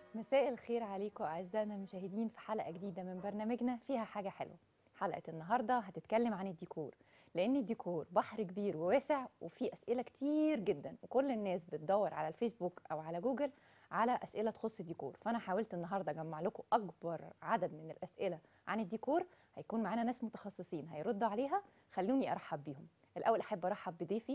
مساء الخير عليكم أعزائنا المشاهدين في حلقة جديدة من برنامجنا فيها حاجة حلوة حلقة النهاردة هتتكلم عن الديكور لأن الديكور بحر كبير وواسع وفيه أسئلة كتير جدا وكل الناس بتدور على الفيسبوك أو على جوجل على أسئلة تخص الديكور فأنا حاولت النهاردة أجمع لكم أكبر عدد من الأسئلة عن الديكور هيكون معانا ناس متخصصين هيردوا عليها خلوني أرحب بيهم الأول أحب أرحب بضيفي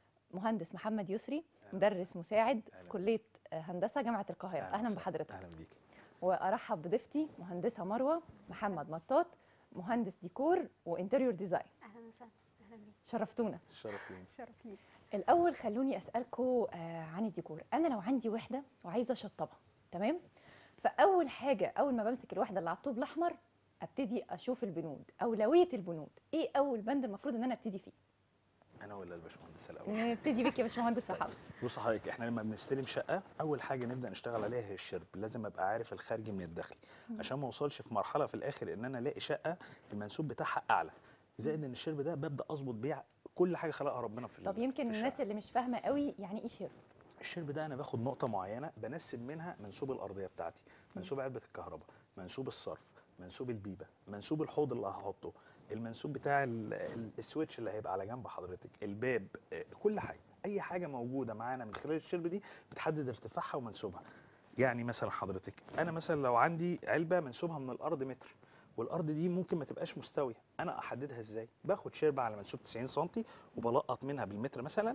مهندس محمد يسري مدرس مساعد في أهلا. كلية هندسة جامعة القاهرة أهلا وسهلا. بحضرتك اهلا بيك وارحب بضيفتي مهندسه مروه محمد مطاط مهندس ديكور وانتريور ديزاين اهلا وسهلا اهلا بيك شرفتونا شرف لينا شرف لي الاول خلوني اسالكم عن الديكور انا لو عندي وحده وعايزه اشطبها تمام فاول حاجه اول ما بمسك الوحده اللي على الطوب الاحمر ابتدي اشوف البنود اولويه البنود ايه اول بند المفروض ان انا ابتدي فيه انا ولا الباشمهندس الاول نبتدي بيك يا باشمهندس محمد بص حضرتك احنا لما بنستلم شقه اول حاجه نبدا نشتغل عليها هي الشرب لازم ابقى عارف الخارجي من الداخلي عشان ما اوصلش في مرحله في الاخر ان انا الاقي شقه المنسوب بتاعها اعلى زائد ان الشرب ده ببدا اظبط بيه كل حاجه خلقها ربنا في طب ال- يمكن في الشقة. الناس اللي مش فاهمه قوي يعني ايه شير الشرب ده انا باخد نقطه معينه بنسب منها منسوب الارضيه بتاعتي منسوب علبه الكهرباء منسوب الصرف منسوب البيبه منسوب الحوض اللي هحطه المنسوب بتاع ال- ال- السويتش اللي هيبقى على جنب حضرتك الباب آه، كل حاجه اي حاجه موجوده معانا من خلال الشرب دي بتحدد ارتفاعها ومنسوبها يعني مثلا حضرتك انا مثلا لو عندي علبه منسوبها من الارض متر والارض دي ممكن ما تبقاش مستويه انا احددها ازاي باخد شربه على منسوب 90 سم وبلقط منها بالمتر مثلا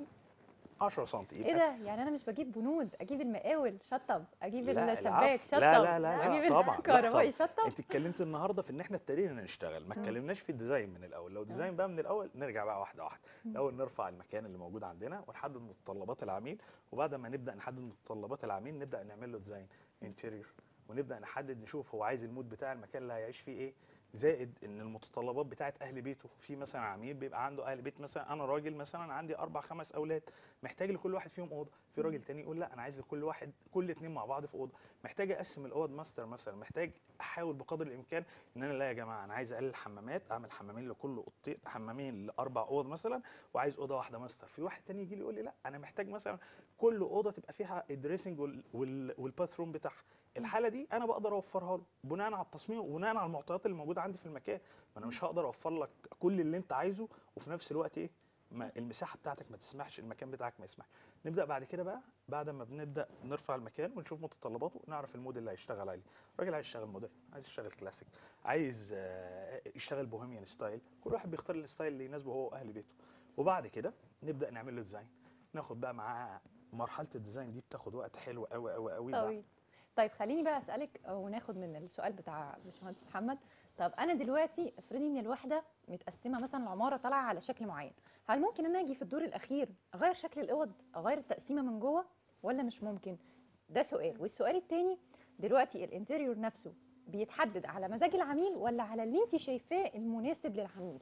10 سم ايه ده يعني انا مش بجيب بنود اجيب المقاول شطب اجيب لا، السباك العفو. شطب لا، لا، لا، لا، اجيب طبعاً، لا، الكهربائي طبعاً. شطب انت اتكلمت النهارده في ان احنا ابتدينا نشتغل ما مم. اتكلمناش في الديزاين من الاول لو ديزاين بقى من الاول نرجع بقى واحده واحده مم. الاول نرفع المكان اللي موجود عندنا ونحدد متطلبات العميل وبعد ما نبدا نحدد متطلبات العميل نبدا نعمل له ديزاين انتيريور ونبدا نحدد نشوف هو عايز المود بتاع المكان اللي هيعيش فيه ايه زائد ان المتطلبات بتاعت اهل بيته في مثلا عميل بيبقى عنده اهل بيت مثلا انا راجل مثلا عندي اربع خمس اولاد محتاج لكل واحد فيهم اوضه في راجل تاني يقول لا انا عايز لكل واحد كل اتنين مع بعض في اوضه محتاج اقسم الاوض ماستر مثلا محتاج احاول بقدر الامكان ان انا لا يا جماعه انا عايز اقلل حمامات اعمل حمامين لكل اوضتين حمامين لاربع اوض مثلا وعايز اوضه واحده ماستر في واحد تاني يجي لي يقول لي لا انا محتاج مثلا كل اوضه تبقى فيها الدريسنج وال- وال- والباث روم بتاعها الحاله دي انا بقدر اوفرها له بناء على التصميم وبناء على المعطيات اللي موجوده عندي في المكان ما انا مش هقدر اوفر لك كل اللي انت عايزه وفي نفس الوقت ايه ما المساحه بتاعتك ما تسمحش المكان بتاعك ما يسمحش نبدا بعد كده بقى بعد ما بنبدا نرفع المكان ونشوف متطلباته نعرف المود اللي هيشتغل عليه الراجل عايز يشتغل موديل عايز يشتغل كلاسيك عايز آه، يشتغل بوهيميان ستايل كل واحد بيختار الستايل اللي يناسبه هو واهل بيته وبعد كده نبدا نعمل له ديزاين ناخد بقى معاه مرحله الديزاين دي بتاخد وقت حلو قوي قوي قوي طويل طيب خليني بقى اسالك وناخد من السؤال بتاع باشمهندس محمد طب انا دلوقتي افرضي ان الوحده متقسمه مثلا العماره طالعه على شكل معين هل ممكن ان أنا اجي في الدور الاخير اغير شكل الاوض اغير التقسيمه من جوه ولا مش ممكن ده سؤال والسؤال التاني دلوقتي الانتريور نفسه بيتحدد على مزاج العميل ولا على اللي انت شايفاه المناسب للعميل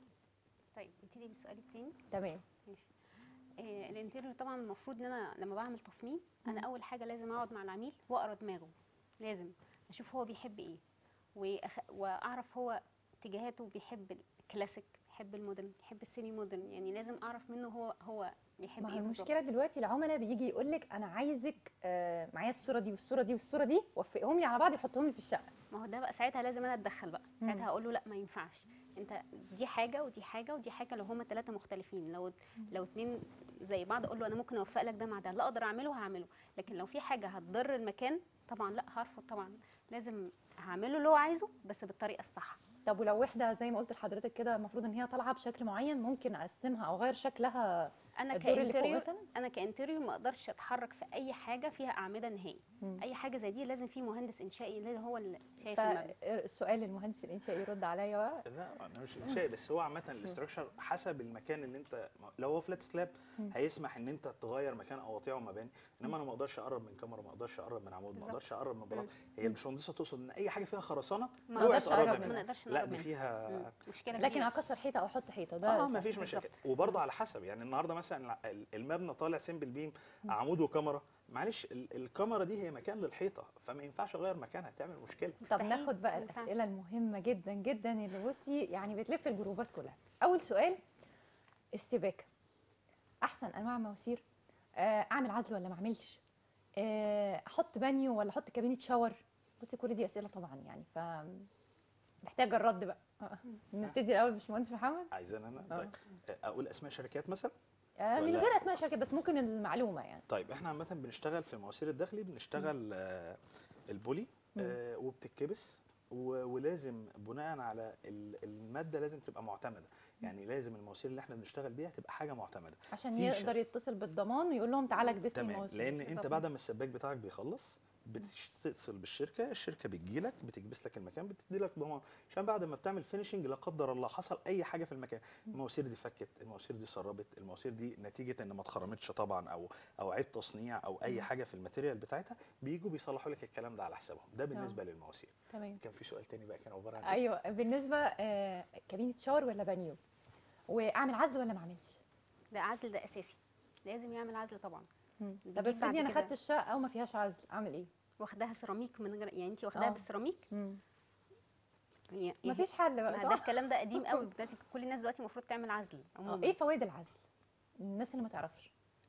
طيب نبتدي بالسؤال الثاني تمام ماشي آه الانتيريور طبعا المفروض ان انا لما بعمل تصميم انا مم. اول حاجه لازم اقعد مع العميل واقرا دماغه لازم اشوف هو بيحب ايه وأخ... واعرف هو اتجاهاته بيحب الكلاسيك بيحب المودرن بيحب السيمي مودرن يعني لازم اعرف منه هو هو بيحب ما هي ايه بالظبط المشكله دلوقتي العملاء بيجي يقول لك انا عايزك آه، معايا الصوره دي والصوره دي والصوره دي وفقهم لي على بعض يحطهم لي في الشقه ما هو ده بقى ساعتها لازم انا اتدخل بقى مم. ساعتها هقول له لا ما ينفعش انت دي حاجه ودي حاجه ودي حاجه لو هما ثلاثه مختلفين لو لو اتنين زي بعض اقول له انا ممكن اوفق لك ده مع ده لا اقدر اعمله هعمله لكن لو في حاجه هتضر المكان طبعا لا هرفض طبعا لازم هعمله اللي هو عايزه بس بالطريقه الصح طب ولو وحده زي ما قلت لحضرتك كده المفروض ان هي طالعه بشكل معين ممكن اقسمها او اغير شكلها انا الدور اللي فوق كانتريور مثلا انا كانتريور ما اقدرش اتحرك في اي حاجه فيها اعمده نهائي مم. اي حاجه زي دي لازم في مهندس انشائي اللي هو اللي شايف المبنى فالسؤال المهندس الانشائي يرد عليا بقى لا انا مش انشائي بس هو عامه الاستراكشر حسب المكان اللي انت لو هو فلات سلاب مم. هيسمح ان انت تغير مكان قواطع ومباني انما انا ما اقدرش اقرب من كاميرا ما اقدرش اقرب من عمود ما بالظبط. اقدرش اقرب من بلاط مم. هي الباشمهندسه تقصد ان اي حاجه فيها خرسانه ما اوعي نقدرش تقربي نقرب منها. ما نقدرش لا نقرب دي منها. فيها مم. مشكله لكن كبيرة. اكسر حيطه او احط حيطه ده اه صح. ما فيش مشاكل بالظبط. وبرضه على حسب يعني النهارده مثلا ال- المبنى طالع سيمبل بيم عمود وكاميرا معلش ال- الكاميرا دي هي مكان للحيطه فما ينفعش اغير مكانها تعمل مشكله طب مستحيل، ناخد بقى ما ينفعش. الاسئله المهمه جدا جدا اللي بصي يعني بتلف الجروبات كلها اول سؤال السباكه احسن انواع مواسير آه، اعمل عزل ولا ما اعملش آه، احط بانيو ولا احط كابينه شاور بصي كل دي اسئله طبعا يعني ف محتاجه الرد بقى آه. نبتدي الاول باشمهندس محمد عايزان انا آه. طيب اقول اسماء شركات مثلا آه، من ولا- غير اسماء شركه بس ممكن المعلومه يعني طيب احنا عامه بنشتغل في المواسير الداخلي بنشتغل آه البولي آه وبتتكبس و- ولازم بناء على ال- الماده لازم تبقى معتمده يعني لازم المواسير اللي احنا بنشتغل بيها تبقى حاجه معتمده عشان في يقدر يتصل بالضمان ويقول لهم تعالى اكبس لي تمام المواسير لان انت بالظبط. بعد ما السباك بتاعك بيخلص بتتصل بالشركه الشركه بتجيلك بتكبس لك المكان بتدي لك ضمان عشان بعد ما بتعمل فينيشنج لا قدر الله حصل اي حاجه في المكان المواسير دي فكت المواسير دي سربت المواسير دي نتيجه ان ما اتخرمتش طبعا او او عيب تصنيع او اي حاجه في الماتيريال بتاعتها بيجوا بيصلحوا لك الكلام ده على حسابهم ده بالنسبه للمواسير تمام كان في سؤال تاني بقى كان عباره عن إيه؟ ايوه بالنسبه آه، كابينه شاور ولا بانيو واعمل عزل ولا ما اعملش ده عزل ده اساسي لازم يعمل عزل طبعا مم. نجيب طب بعد افرضي انا كده. خدت الشقه وما فيهاش عزل اعمل ايه واخداها سيراميك من غير يعني انت واخداها آه. بالسيراميك مم. يعني مفيش حل بقى ما ده صح الكلام ده قديم قوي دلوقتي كل الناس دلوقتي المفروض تعمل عزل آه، عموما ايه فوائد العزل الناس اللي ما تعرفش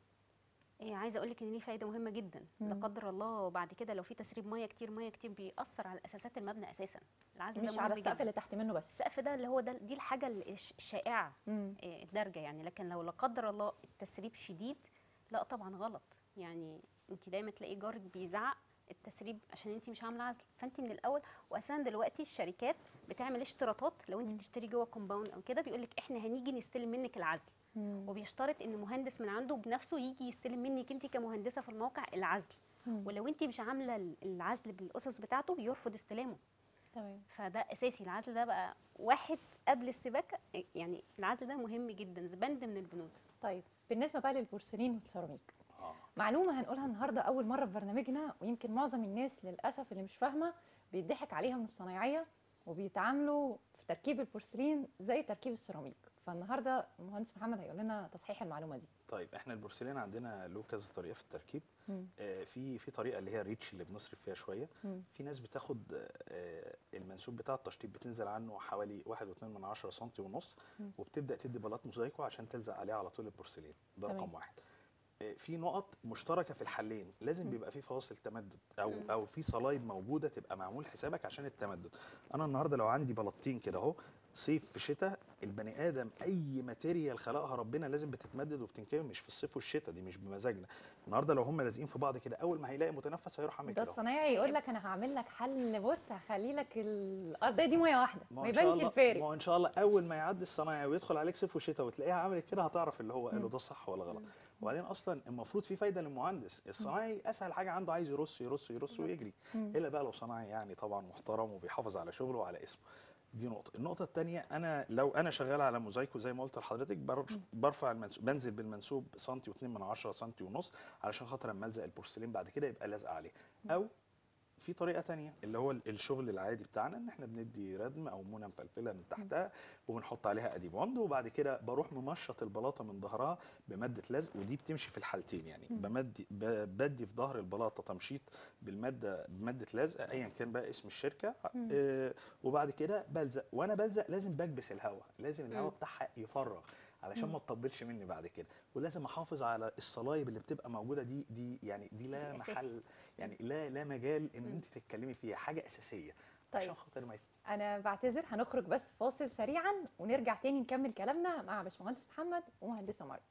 إيه عايزه اقول لك ان ليه فايده مهمه جدا لا مم. قدر الله بعد كده لو في تسريب ميه كتير ميه كتير بيأثر على اساسات المبنى اساسا العزل ده مش مهم على السقف جداً. اللي تحت منه بس السقف ده اللي هو ده دي الحاجه الش- الشائعه مم. إيه، الدارجه يعني لكن لو لا قدر الله التسريب شديد لا طبعا غلط يعني انت دايما تلاقي جارك بيزعق التسريب عشان انت مش عامله عزل فانت من الاول واساسا دلوقتي الشركات بتعمل اشتراطات لو انت بتشتري جوه كومباوند او كده بيقول لك احنا هنيجي نستلم منك العزل مم. وبيشترط ان مهندس من عنده بنفسه يجي يستلم منك انت كمهندسه في الموقع العزل مم. ولو انت مش عامله ال- العزل بالاسس بتاعته بيرفض استلامه تمام فده اساسي العزل ده بقى واحد قبل السباكه يعني العزل ده مهم جدا بند من البنود طيب بالنسبه بقى للبورسلين والسيراميك اه معلومه هنقولها النهارده اول مره في برنامجنا ويمكن معظم الناس للاسف اللي مش فاهمه بيضحك عليها من الصنايعيه وبيتعاملوا في تركيب البورسلين زي تركيب السيراميك فالنهارده المهندس محمد هيقول لنا تصحيح المعلومه دي طيب احنا البورسلين عندنا له كذا طريقه في التركيب مم. آه، في في طريقه اللي هي الريتش اللي بنصرف فيها شويه مم. في ناس بتاخد آه، المنسوب بتاع التشطيب بتنزل عنه حوالي 1.2 من 10 سم ونص مم. وبتبدا تدي بلاط موزايكو عشان تلزق عليه على طول البورسلين ده تمام. رقم واحد آه، في نقط مشتركه في الحلين لازم مم. بيبقى في فواصل تمدد او مم. او في صلايد موجوده تبقى معمول حسابك عشان التمدد انا النهارده لو عندي بلاطين كده اهو صيف في شتاء البني ادم اي ماتيريال خلقها ربنا لازم بتتمدد وبتنكمل مش في الصيف والشتاء دي مش بمزاجنا النهارده لو هم لازقين في بعض كده اول ما هيلاقي متنفس هيروح عامل ده كده أهو. الصنايعي يقول لك انا هعمل لك حل بص هخلي لك الارضيه دي ميه واحده ما هو إن شاء يبانش الله- الفارق ما هو ان شاء الله اول ما يعدي الصنايعي ويدخل عليك صيف وشتاء وتلاقيها عملت كده هتعرف اللي هو قاله ده صح ولا غلط وبعدين اصلا المفروض في فايده للمهندس الصنايعي اسهل حاجه عنده عايز يرص يرص يرص ويجري مم. الا بقى لو صنايعي يعني طبعا محترم وبيحافظ على شغله وعلى اسمه دي نقطة، النقطة الثانية أنا لو أنا شغال على موزايكو زي ما قلت لحضرتك بر- برفع المنسوب بنزل بالمنسوب سنتي و2 من 10 سنتي ونص علشان خاطر اما الزق البورسلين بعد كده يبقى لازق عليه أو في طريقة تانية اللي هو الشغل العادي بتاعنا ان احنا بندي ردم او مونه مفلفله من تحتها وبنحط عليها اديبوند وبعد كده بروح ممشط البلاطه من ظهرها بماده لزق ودي بتمشي في الحالتين يعني بمدي ب- بدي في ظهر البلاطه تمشيط بالماده بماده لزق ايا كان بقى اسم الشركه آه وبعد كده بلزق وانا بلزق لازم بكبس الهواء لازم الهواء مم. بتاعها يفرغ علشان ما تطبلش مني بعد كده ولازم احافظ على الصلايب اللي بتبقى موجوده دي دي يعني دي لا أساسي. محل يعني لا لا مجال ان مم. انت تتكلمي فيها حاجه اساسيه طيب. عشان خاطر ما يت- انا بعتذر هنخرج بس فاصل سريعا ونرجع تاني نكمل كلامنا مع باشمهندس محمد ومهندسه مريم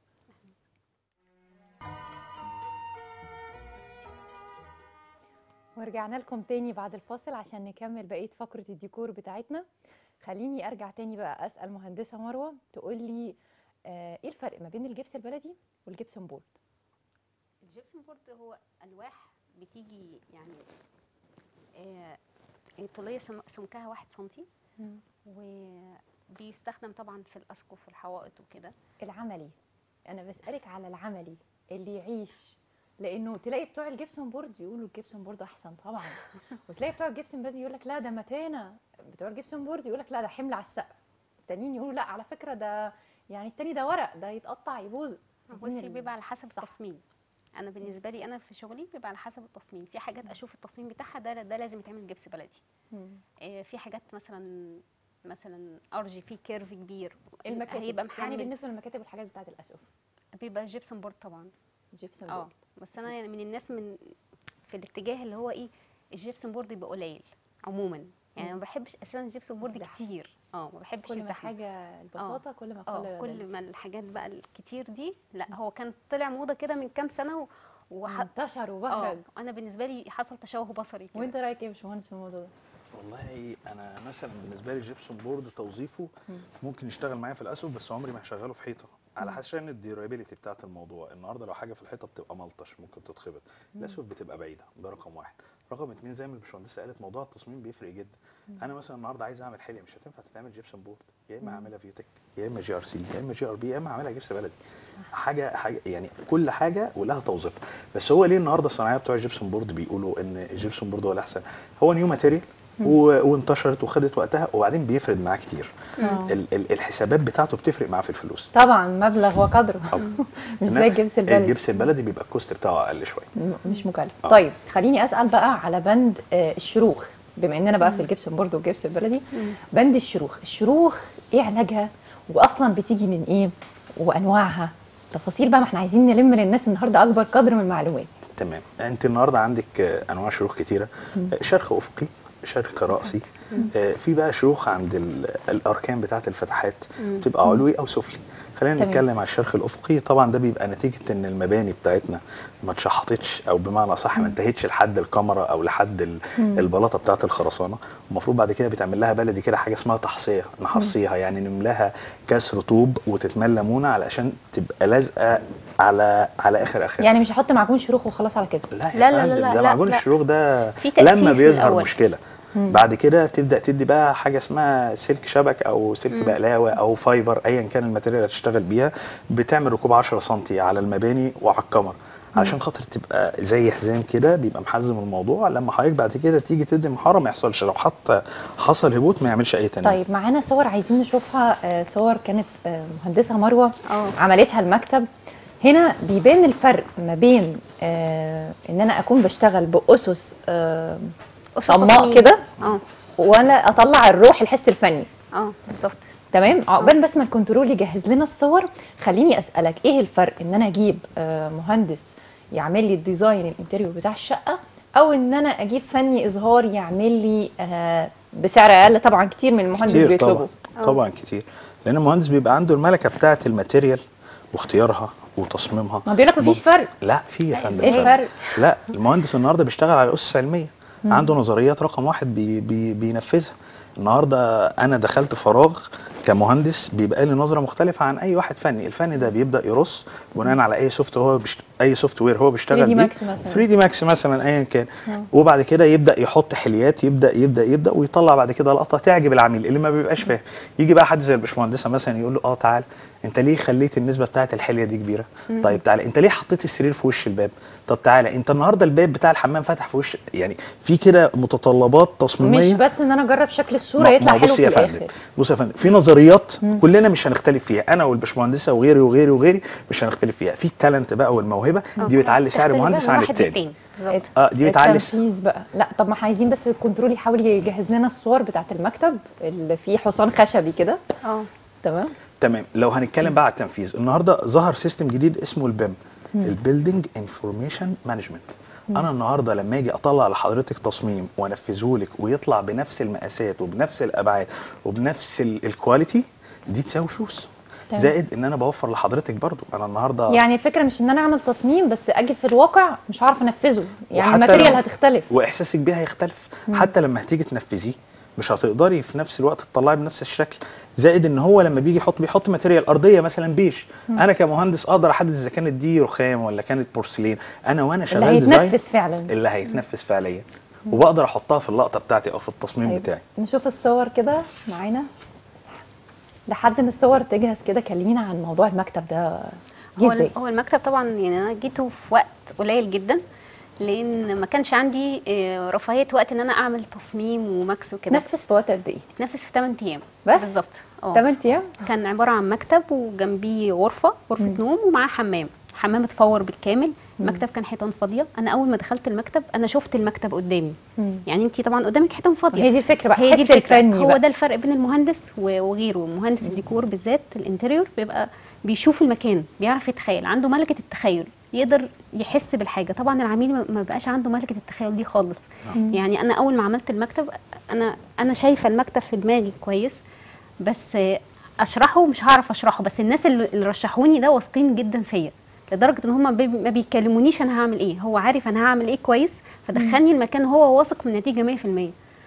ورجعنا لكم تاني بعد الفاصل عشان نكمل بقيه فقره الديكور بتاعتنا خليني ارجع تاني بقى اسال مهندسه مروه تقول لي آه ايه الفرق ما بين الجبس البلدي والجبسون بورد الجبسون بورد هو الواح بتيجي يعني آه طوليه سم- سمكها واحد سنتي وبيستخدم طبعا في الاسقف والحوائط وكده العملي انا بسالك على العملي اللي يعيش لانه تلاقي بتوع الجبسون بورد يقولوا الجبسون بورد احسن طبعا وتلاقي بتوع الجبسون بورد يقول لك لا ده متانه بتوع الجبسون بورد يقول لك لا ده حمل على السقف التانيين يقولوا لا على فكره ده يعني التاني ده ورق ده يتقطع يبوظ عايزين بصي ال- بيبقى على حسب الصح. التصميم انا بالنسبه لي انا في شغلي بيبقى على حسب التصميم في حاجات اشوف التصميم بتاعها ده ده لازم يتعمل جبس بلدي مم. آه، في حاجات مثلا مثلا ارجي فيه كيرف كبير المكاتب هيبقى يعني محمل بالنسبه للمكاتب والحاجات بتاعت الاسقف بيبقى جيبسون بورد طبعا جيبسون اه بورد بس انا يعني من الناس من في الاتجاه اللي هو ايه الجبسون بورد يبقى قليل عموما يعني مم. ما بحبش اساسا الجبسون بورد الزحمة. كتير اه ما بحبش كل ما الزحمه حاجه البساطه كل ما قل اه كل الدلع. ما الحاجات بقى الكتير دي لا هو كان طلع موضه كده من كام سنه و... وح... انتشر اه وبهرج انا بالنسبه لي حصل تشوه بصري كده وانت رايك ايه يا باشمهندس في الموضوع ده؟ والله انا مثلا بالنسبه لي الجبسون بورد توظيفه مم. ممكن يشتغل معايا في الاسقف بس عمري ما هشغله في حيطه على حسب الديورابيلتي بتاعت الموضوع النهارده لو حاجه في الحيطه بتبقى ملطش ممكن تتخبط الاسقف بتبقى بعيده ده رقم واحد رقم اتنين زي ما الباشمهندسه قالت موضوع التصميم بيفرق جدا انا مثلا النهارده عايز اعمل حليه مش هتنفع تتعمل جبسون بورد يا اما اعملها فيوتك يا اما جي ار سي يا اما جي ار بي يا اما اعملها جبس بلدي حاجه حاجه يعني كل حاجه ولها توظيفها بس هو ليه النهارده الصناعيه بتوع الجبسون بورد بيقولوا ان الجبسون بورد هو الاحسن هو نيو ماتيريال و- وانتشرت وخدت وقتها وبعدين بيفرد معاه كتير آه. ال- ال- الحسابات بتاعته بتفرق معاه في الفلوس طبعا مبلغ وقدره مش زي إنما الجبس البلدي الجبس البلدي بيبقى الكوست بتاعه اقل شويه م- مش مكلف آه. طيب خليني اسال بقى على بند آه، الشروخ بما اننا بقى في الجبسون بورد والجبس البلدي بند الشروخ الشروخ ايه علاجها واصلا بتيجي من ايه وانواعها تفاصيل بقى ما احنا عايزين نلم للناس النهارده اكبر قدر من المعلومات تمام انت النهارده عندك آه، انواع شروخ كتيره آه، شرخ افقي شرخ راسي آه، في بقى شروخ عند ال- الاركان بتاعه الفتحات بتبقى علوي او سفلي خلينا تمام. نتكلم على الشرخ الافقي طبعا ده بيبقى نتيجه ان المباني بتاعتنا ما اتشحطتش او بمعنى صح ما انتهتش لحد الكاميرا او لحد ال- البلاطه بتاعه الخرسانه المفروض بعد كده بيتعمل لها بلدي كده حاجه اسمها تحصيه نحصيها يعني نملاها كسر طوب وتتملى ليمونه علشان تبقى لازقه على على اخر اخر يعني مش هحط معجون شروخ وخلاص على كده لا لا، لا لا، لا لا، ده لا، معجون لا. الشروخ ده في تأسيس لما في بيظهر الأول. مشكله بعد كده تبدا تدي بقى حاجه اسمها سلك شبك او سلك بقلاوه او فايبر ايا كان الماتيريال اللي هتشتغل بيها بتعمل ركوب 10 سم على المباني وعلى الكمر عشان خاطر تبقى زي حزام كده بيبقى محزم الموضوع لما حضرتك بعد كده تيجي تدي محاره ما يحصلش لو حتى حصل هبوط ما يعملش اي تنميه طيب معانا صور عايزين نشوفها آه، صور كانت آه، مهندسه مروه اه. عملتها المكتب هنا بيبان الفرق ما بين آه، ان انا اكون بشتغل باسس آه، أسس صماء تصميم. كده اه وانا اطلع الروح الحس الفني اه بالظبط تمام عقبال بس ما الكنترول يجهز لنا الصور خليني اسالك ايه الفرق ان انا اجيب آه، مهندس يعمل لي الديزاين الانتريور بتاع الشقه او ان انا اجيب فني اظهار يعمل لي آه، بسعر اقل طبعا كتير من المهندس كتير بيطلبه طبعا اه. طبعا كتير لان المهندس بيبقى عنده الملكه بتاعه الماتيريال واختيارها وتصميمها ما بيقول لك مفيش فرق لا في يا فندم ايه فرق. الفرق؟ لا المهندس النهارده بيشتغل على اسس علميه عنده نظريات رقم واحد بي بي بينفذها النهارده انا دخلت فراغ كمهندس بيبقى لي نظره مختلفه عن اي واحد فني الفني ده بيبدا يرص بناء على اي سوفت هو بيشت... اي سوفت وير هو بيشتغل 3D بيه Max مثلاً. 3 دي ماكس مثلا ايا كان آه. وبعد كده يبدا يحط حليات يبدا يبدا يبدا ويطلع بعد كده لقطه تعجب العميل اللي ما بيبقاش فاهم يجي بقى حد زي الباشمهندسه مثلا يقول له اه تعال انت ليه خليت النسبه بتاعه الحليه دي كبيره طيب تعالى انت ليه حطيت السرير في وش الباب طب تعالى انت النهارده الباب بتاع الحمام فاتح في وش يعني في كده متطلبات تصميميه مش بس ان انا اجرب شكل الصوره ما- يطلع ما حلو بص في يا فندم الاخر بص يا فندم في نظريات كلنا مش هنختلف فيها انا والباشمهندسه وغيري وغيري وغيري مش هنختلف فيها في التالنت بقى والموهبه دي بتعلي سعر تختلف المهندس بقى عن من واحد التاني للتاني. بالظبط اه دي بتعلي التنفيذ بقى لا طب ما احنا عايزين بس الكنترول يحاول يجهز لنا الصور بتاعت المكتب اللي فيه حصان خشبي كده اه تمام تمام لو هنتكلم بقى على التنفيذ النهارده ظهر سيستم جديد اسمه البيم البيلدينج انفورميشن مانجمنت انا النهارده لما اجي اطلع لحضرتك تصميم وانفذه لك ويطلع بنفس المقاسات وبنفس الابعاد وبنفس ال- الكواليتي دي تساوي فلوس تمام. زائد ان انا بوفر لحضرتك برضو انا النهارده يعني الفكره مش ان انا اعمل تصميم بس اجي في الواقع مش هعرف انفذه يعني وحتى الماتيريال لو- هتختلف واحساسك بيها هيختلف حتى لما هتيجي تنفذيه مش هتقدري في نفس الوقت تطلعي بنفس الشكل زائد ان هو لما بيجي يحط بيحط ماتيريال ارضيه مثلا بيج انا كمهندس اقدر احدد اذا كانت دي رخام ولا كانت بورسلين انا وانا اللي شغال ديزاين هيتنفذ فعلا اللي هيتنفذ فعليا وبقدر احطها في اللقطه بتاعتي او في التصميم طيب، بتاعي نشوف الصور كده معانا لحد ما الصور تجهز كده كلمينا عن موضوع المكتب ده جه هو ازاي ال- هو المكتب طبعا يعني انا جيته في وقت قليل جدا لان ما كانش عندي آه، رفاهيه وقت ان انا اعمل تصميم وماكس وكده نفذ في وقت قد ايه اتنفذ في 8 ايام بس؟ بالظبط اه 8 ايام كان عباره عن مكتب وجنبيه غرفه غرفه نوم ومعاه حمام حمام اتفور بالكامل المكتب كان حيطان فاضيه انا اول ما دخلت المكتب انا شفت المكتب قدامي مم. يعني انت طبعا قدامك حيطان فاضيه هي دي الفكره بقى هي دي حس الفكره الفني هو بقى. ده الفرق بين المهندس و- وغيره مهندس الديكور بالذات الانتريور بيبقى بيشوف المكان بيعرف يتخيل عنده ملكه التخيل يقدر يحس بالحاجه طبعا العميل ما- ما بقاش عنده ملكه التخيل دي خالص مم. يعني انا اول ما عملت المكتب انا انا شايفه المكتب في دماغي كويس بس اشرحه مش هعرف اشرحه بس الناس اللي اللي رشحوني ده واثقين جدا فيا لدرجه ان هم ما بيكلمونيش انا هعمل ايه هو عارف انا هعمل ايه كويس فدخلني المكان هو واثق من النتيجه 100%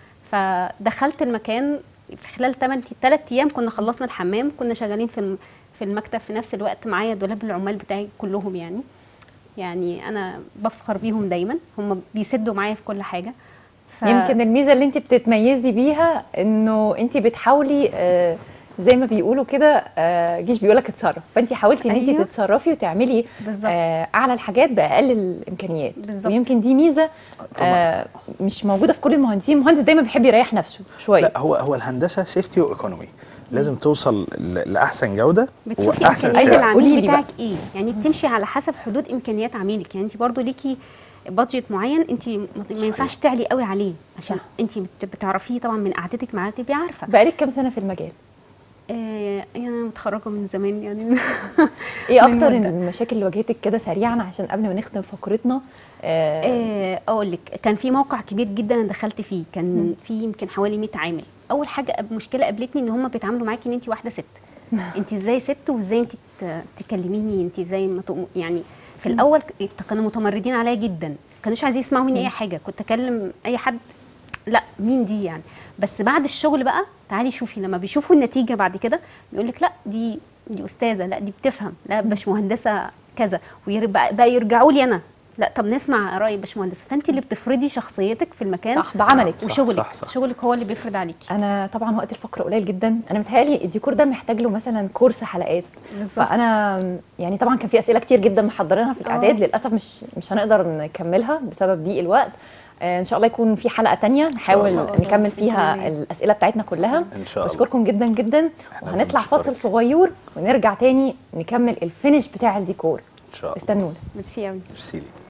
فدخلت المكان في خلال 8 3 ايام كنا خلصنا الحمام كنا شغالين في الم- في المكتب في نفس الوقت معايا دولاب العمال بتاعي كلهم يعني يعني انا بفخر بيهم دايما هم بيسدوا معايا في كل حاجه ف... يمكن الميزه اللي انت بتتميزي بيها انه انت بتحاولي آه، زي ما بيقولوا كده آه، جيش بيقولك اتصرف فانت حاولتي ان انت أيوة. تتصرفي وتعملي بالظبط آه، اعلى الحاجات باقل الامكانيات بالظبط. ويمكن دي ميزه طبعا آه، مش موجوده في كل المهندسين المهندس دايما بيحب يريح نفسه شويه لا هو هو الهندسه سيفتي وايكونومي لازم توصل ل- لاحسن جوده بتشوفي واحسن امكانيات سعر. سعر قولي العميل لي بتاعك ايه يعني بتمشي على حسب حدود امكانيات عميلك يعني انت برضو ليكي بادجت معين انت ما ما ينفعش تعلي قوي عليه عشان صح. انت بت- بتعرفيه طبعا من قعدتك معاه تبقي عارفه بقالك كام سنه في المجال آه انا متخرجه من زمان يعني ايه من اكتر مدة. المشاكل اللي واجهتك كده سريعا عشان قبل ما نختم فقرتنا آه، آه، اقول لك كان في موقع كبير جدا انا دخلت فيه مم. كان في يمكن حوالي 100 عامل اول حاجه قب- مشكله قابلتني ان هم بيتعاملوا معاكي ان انت واحده ست انت ازاي ست وازاي انت ت- تكلميني انت ازاي ما تقوم- يعني في مم. الاول ك- كانوا متمردين عليا جدا ما كانوش عايزين يسمعوا مني مم. اي حاجه كنت اكلم اي حد لا مين دي يعني بس بعد الشغل بقى تعالي شوفي لما بيشوفوا النتيجه بعد كده بيقول لك لا دي دي استاذه لا دي بتفهم لا باشمهندسه كذا ويرجع بقى يرجعوا لي انا لا طب نسمع راي باشمهندسه فانت اللي بتفرضي شخصيتك في المكان صح بعملك صح، وشغلك صح، صح. شغلك هو اللي بيفرض عليكي انا طبعا وقت الفقره قليل جدا انا متهيألي الديكور ده محتاج له مثلا كورس حلقات فانا يعني طبعا كان في اسئله كتير جدا محضرينها في الاعداد آه. للاسف مش مش هنقدر نكملها بسبب ضيق الوقت آه، ان شاء الله يكون في حلقه تانية نحاول الله. نكمل فيها بإذن الله. الاسئله بتاعتنا كلها ان شاء الله بشكركم جدا جدا إحنا وهنطلع بنشكرك. فاصل صغير ونرجع تاني نكمل الفينش بتاع الديكور ان شاء الله استنونا ميرسي قوي ميرسي ليك.